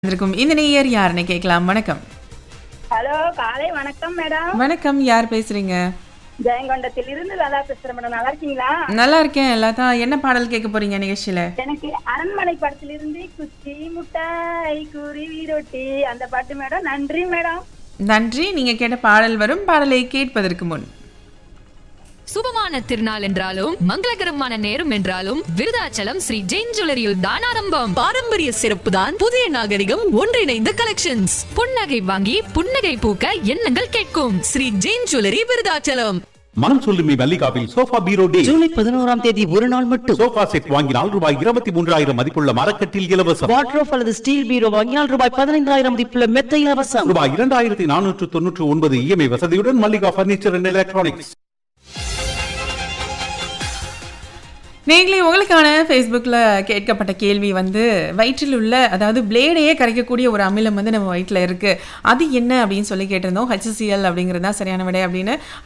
இருக்கும் இந்த நேயர் யாருன்னு கேட்கலாம் வணக்கம் ஹலோ காலை வணக்கம் மேடம் வணக்கம் யார் பேசுறீங்க ஜெயங்கொண்டத்தில் இருந்து லதா பேசுறேன் மேடம் நல்லா இருக்கீங்களா நல்லா இருக்கேன் எல்லாத்தா என்ன பாடல் கேட்க போறீங்க நிகழ்ச்சியில எனக்கு அரண்மனை படத்திலிருந்து குச்சி முட்டாய் குருவி ரொட்டி அந்த பாட்டு மேடம் நன்றி மேடம் நன்றி நீங்க கேட்ட பாடல் வரும் பாடலை கேட்பதற்கு முன் சுபமான திருநாள் என்றாலும் மங்களகரமான நேரம் என்றாலும் விருதாச்சலம் ஸ்ரீ ஜெயின் ஜுவல்லரியில் தான் ஆரம்பம் பாரம்பரிய சிறப்பு தான் புதிய நாகரிகம் ஒன்றிணைந்த கலெக்ஷன்ஸ் புன்னகை வாங்கி புன்னகை பூக்க எண்ணங்கள் கேட்கும் ஸ்ரீ ஜெயின் ஜுவல்லரி விருதாச்சலம் மனம் சொல்லுமி மல்லிகாவில் சோஃபா பீரோ டே ஜூலை பதினோராம் தேதி ஒரு நாள் மட்டும் சோஃபா செட் வாங்கினால் ரூபாய் இருபத்தி மூன்றாயிரம் மதிப்புள்ள மரக்கட்டில் இலவசம் வாட்ரோப் அல்லது ஸ்டீல் பீரோ வாங்கினால் ரூபாய் பதினைந்தாயிரம் மதிப்புள்ள மெத்த இலவசம் ரூபாய் இரண்டாயிரத்தி நானூற்று தொன்னூற்று ஒன்பது இஎம்ஐ வசதியுடன் மல்லிகா பர்னிச்சர் அண்ட் எலக்ட்ரானிக்ஸ் நீங்களே உங்களுக்கான ஃபேஸ்புக்கில் கேட்கப்பட்ட கேள்வி வந்து வயிற்றில் உள்ள அதாவது பிளேடையே கரைக்கக்கூடிய ஒரு அமிலம் வந்து நம்ம வயிற்றில் இருக்குது அது என்ன அப்படின்னு சொல்லி கேட்டிருந்தோம் ஹெச்சிசிஎல் அப்படிங்கிறது தான் சரியான விடை அப்படின்னு